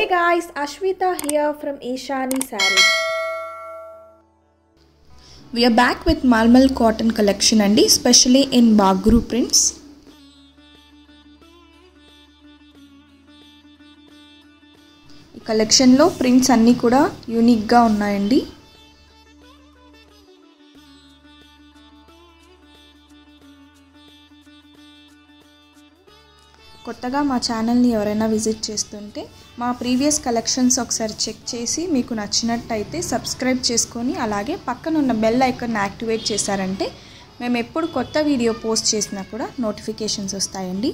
Hey guys, Ashwita here from Ishani Sarees. We are back with Malmal cotton collection అండి especially in Bagru prints. ఈ కలెక్షన్లో prints అన్నీ కూడా యూనిక్గా ఉన్నాయండి కొత్తగా మా ఛానల్ని ఎవరైనా విజిట్ చేస్తుంటే మా ప్రీవియస్ కలెక్షన్స్ ఒకసారి చెక్ చేసి మీకు నచ్చినట్టయితే సబ్స్క్రైబ్ చేసుకొని అలాగే పక్కన ఉన్న బెల్ ఐకాన్ యాక్టివేట్ చేశారంటే మేము ఎప్పుడు కొత్త వీడియో పోస్ట్ చేసినా కూడా నోటిఫికేషన్స్ వస్తాయండి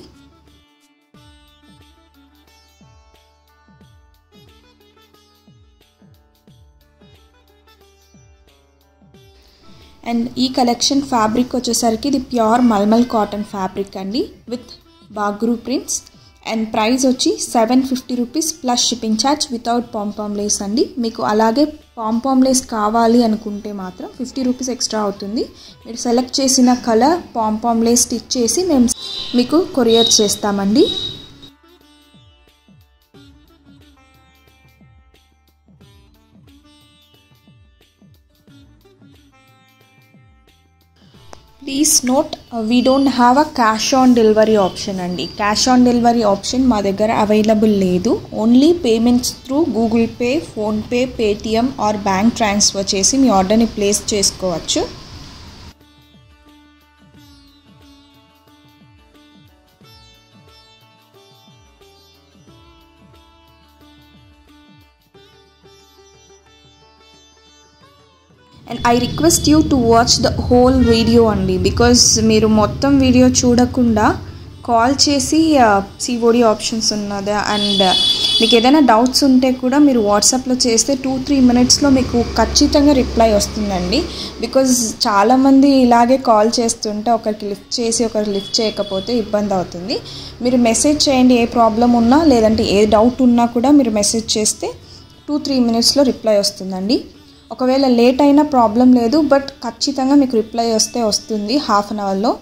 అండ్ ఈ కలెక్షన్ ఫ్యాబ్రిక్ వచ్చేసరికి ఇది ప్యూర్ మల్మల్ కాటన్ ఫ్యాబ్రిక్ అండి with Bagru prints and price వచ్చి seven fifty rupees plus shipping charge without pompom lace అండి మీకు అలాగే పాంపామ్ లేస్ కావాలి అనుకుంటే మాత్రం ఫిఫ్టీ రూపీస్ ఎక్స్ట్రా అవుతుంది మీరు సెలెక్ట్ చేసిన కలర్ పాంపామ్ లేస్ స్టిచ్ చేసి మేము మీకు కొరియర్ చేస్తామండి please note we don't have a cash on delivery option అండి క్యాష్ ఆన్ డెలివరీ ఆప్షన్ మా దగ్గర అవైలబుల్ లేదు only payments through Google Pay PhonePe Paytm or bank transfer చేసి మీ ఆర్డర్ని ప్లేస్ చేసుకోవచ్చు and I request you to watch the whole video అండి because మీరు మొత్తం వీడియో చూడకుండా కాల్ చేసి సిఓడి ఆప్షన్స్ ఉన్నదా అండ్ మీకు ఏదైనా డౌట్స్ ఉంటే కూడా మీరు వాట్సాప్లో చేస్తే టూ త్రీ మినిట్స్లో మీకు ఖచ్చితంగా రిప్లై వస్తుందండి బికాజ్ చాలామంది ఇలాగే కాల్ చేస్తుంటే ఒకరికి లిఫ్ట్ చేసి ఒకరికి లిఫ్ట్ చేయకపోతే ఇబ్బంది అవుతుంది మీరు మెసేజ్ చేయండి ఏ ప్రాబ్లం ఉన్నా లేదంటే ఏ డౌట్ ఉన్నా కూడా మీరు మెసేజ్ చేస్తే టూ త్రీ మినిట్స్లో రిప్లై వస్తుందండి ఒకవేళ లేట్ అయినా ప్రాబ్లం లేదు బట్ ఖచ్చితంగా మీకు రిప్లై వస్తే వస్తుంది హాఫ్ అన్ అవర్లో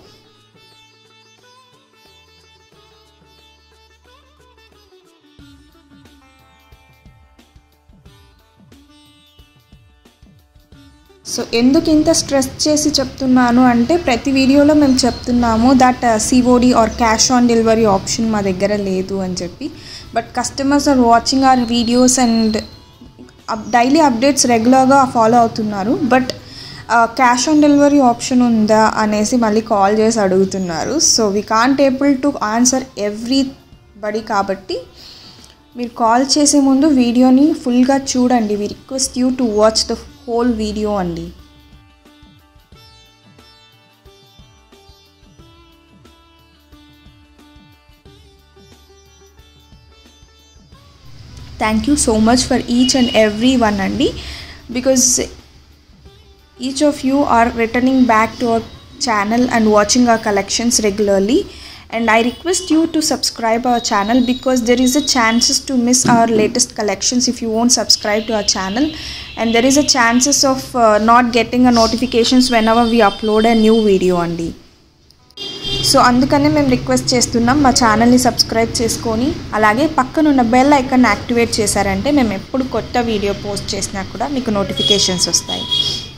సో ఎందుకు ఇంత స్ట్రెస్ చేసి చెప్తున్నాను అంటే ప్రతి వీడియోలో మేము చెప్తున్నాము that COD or cash on delivery option మా దగ్గర లేదు అని చెప్పి but customers are watching our videos and daily updates రెగ్యులర్గా ఫాలో అవుతున్నారు but cash on delivery option ఉందా అనేసి మళ్ళీ కాల్ చేసి అడుగుతున్నారు so we can't able to answer everybody కాబట్టి మీరు కాల్ చేసే ముందు వీడియోని ఫుల్గా చూడండి we request you to watch the whole video అండి thank you so much for each and every one అండి because each of you are returning back to our channel and watching our collections regularly and i request you to subscribe our channel because there is a chances to miss our latest collections if you won't subscribe to our channel and there is a chances of uh, not getting a notifications whenever we upload a new video అండి so అందుకనే మేము request చేస్తున్నాం మా ఛానల్ని subscribe చేసుకొని అలాగే పక్కనున్న bell icon activate చేశారంటే మేము ఎప్పుడు కొత్త వీడియో పోస్ట్ చేసినా కూడా మీకు నోటిఫికేషన్స్ వస్తాయి